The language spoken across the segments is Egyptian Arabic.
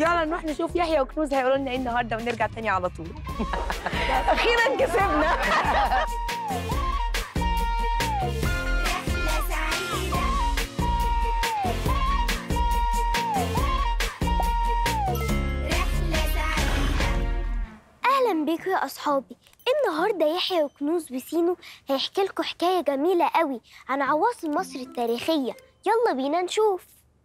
يلا نروح نشوف يحيى وكنوز هيقولوا لنا ايه النهارده ونرجع تاني على طول اخيرا كسبنا رحلة سعيدة رحلة سعيدة اهلا بيكم يا اصحابي النهارده يحيى وكنوز وسينو هيحكي لكم حكايه جميله قوي عن عواصم مصر التاريخيه يلا بينا نشوف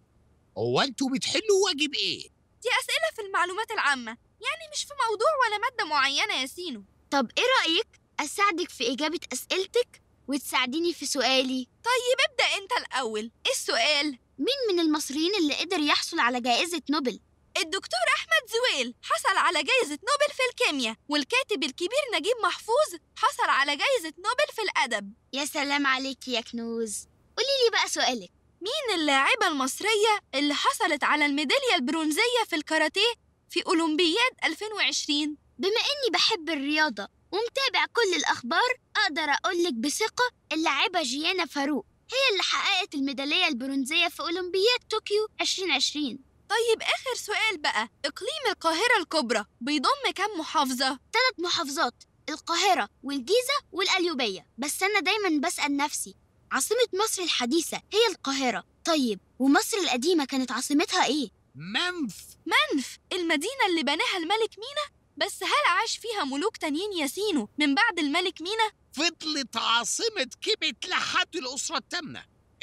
هو انتوا بتحلوا واجب ايه؟ دي أسئلة في المعلومات العامة يعني مش في موضوع ولا مادة معينة يا سينو طب ايه رأيك أساعدك في إجابة أسئلتك وتساعديني في سؤالي طيب ابدأ أنت الأول إيه السؤال؟ مين من المصريين اللي قدر يحصل على جائزة نوبل؟ الدكتور أحمد زويل حصل على جائزة نوبل في الكيمياء والكاتب الكبير نجيب محفوظ حصل على جائزة نوبل في الأدب يا سلام عليك يا كنوز قولي لي بقى سؤالك مين اللاعبة المصرية اللي حصلت على الميدالية البرونزية في الكاراتيه في أولمبياد 2020 بما إني بحب الرياضة ومتابع كل الأخبار أقدر أقولك بثقة اللاعبة جيانا فاروق هي اللي حققت الميدالية البرونزية في أولمبياد طوكيو 2020 طيب آخر سؤال بقى إقليم القاهرة الكبرى بيضم كام محافظة؟ ثلاث محافظات القاهرة والجيزة والقليوبية بس أنا دايما بسأل نفسي عاصمة مصر الحديثة هي القاهرة طيب ومصر القديمة كانت عاصمتها إيه؟ منف منف المدينة اللي بناها الملك مينا بس هل عاش فيها ملوك تانيين ياسينو من بعد الملك مينا؟ فضلت عاصمة كبت لحد الأسرة الثامنة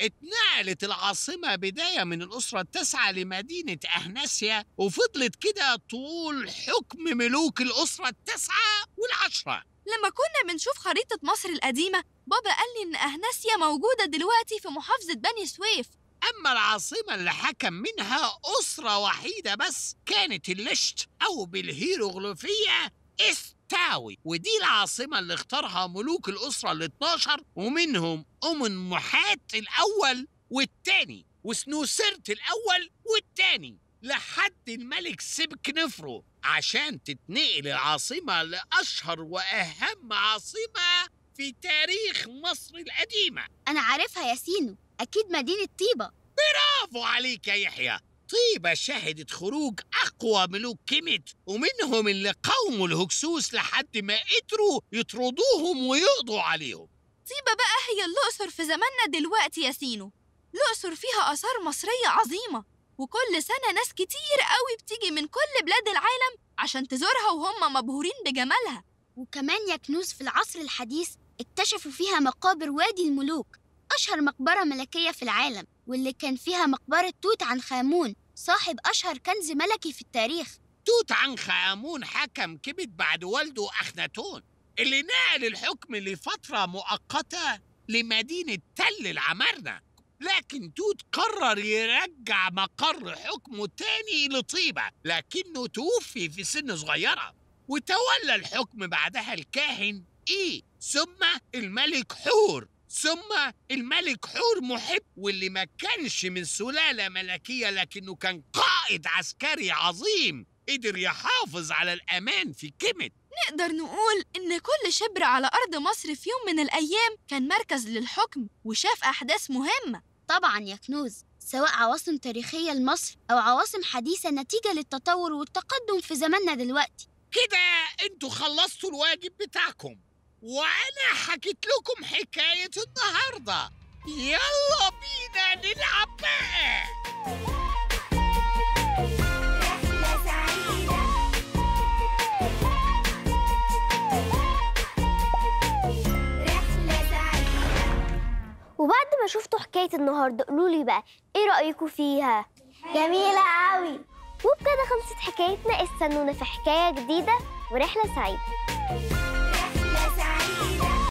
اتنقلت العاصمة بداية من الأسرة التاسعة لمدينة أهناسيا وفضلت كده طول حكم ملوك الأسرة التاسعة والعشرة لما كنا بنشوف خريطة مصر القديمة بابا قال لي إن أهناسيا موجودة دلوقتي في محافظة بني سويف أما العاصمة اللي حكم منها أسرة وحيدة بس كانت اللشت أو بالهيروغليفية استاوي ودي العاصمة اللي اختارها ملوك الأسرة ال 12 ومنهم أمن محات الأول والتاني وسنوسرت الأول والتاني لحد الملك سبك نفرو عشان تتنقل العاصمة لأشهر وأهم عاصمة في تاريخ مصر القديمة أنا عارفها يا سينو أكيد مدينة طيبة برافو عليك يا يحيى طيبة شهدت خروج أقوى ملوك كيمت ومنهم اللي قاوموا الهكسوس لحد ما قدروا يطردوهم ويقضوا عليهم طيبة بقى هي الأقصر في زماننا دلوقتي يا سينو الأقصر فيها آثار مصرية عظيمة وكل سنة ناس كتير قوي بتيجي من كل بلاد العالم عشان تزورها وهم مبهورين بجمالها وكمان يا كنوز في العصر الحديث اكتشفوا فيها مقابر وادي الملوك أشهر مقبرة ملكية في العالم واللي كان فيها مقبرة توت عنخ آمون صاحب أشهر كنز ملكي في التاريخ توت عنخ آمون حكم كبت بعد والده أخناتون اللي نقل الحكم لفترة مؤقتة لمدينة تل العمارنة لكن توت قرر يرجع مقر حكمه تاني لطيبة لكنه توفي في سن صغيرة وتولى الحكم بعدها الكاهن إيه ثم الملك حور ثم الملك حور محب واللي ما كانش من سلالة ملكية لكنه كان قائد عسكري عظيم قدر يحافظ على الأمان في كيمت نقدر نقول إن كل شبر على أرض مصر في يوم من الأيام كان مركز للحكم وشاف أحداث مهمة طبعا يا كنوز سواء عواصم تاريخية لمصر أو عواصم حديثة نتيجة للتطور والتقدم في زماننا دلوقتي كده انتوا خلصتوا الواجب بتاعكم وانا حكيت لكم حكاية النهاردة يلا بينا نلعب بقى رحلة سعيدة رحلة سعيدة وبعد ما شفتوا حكايه النهارده قولوا لي بقى ايه رايكم فيها جميله قوي وبكده خلصت حكايتنا استنونا في حكايه جديده ورحله سعيده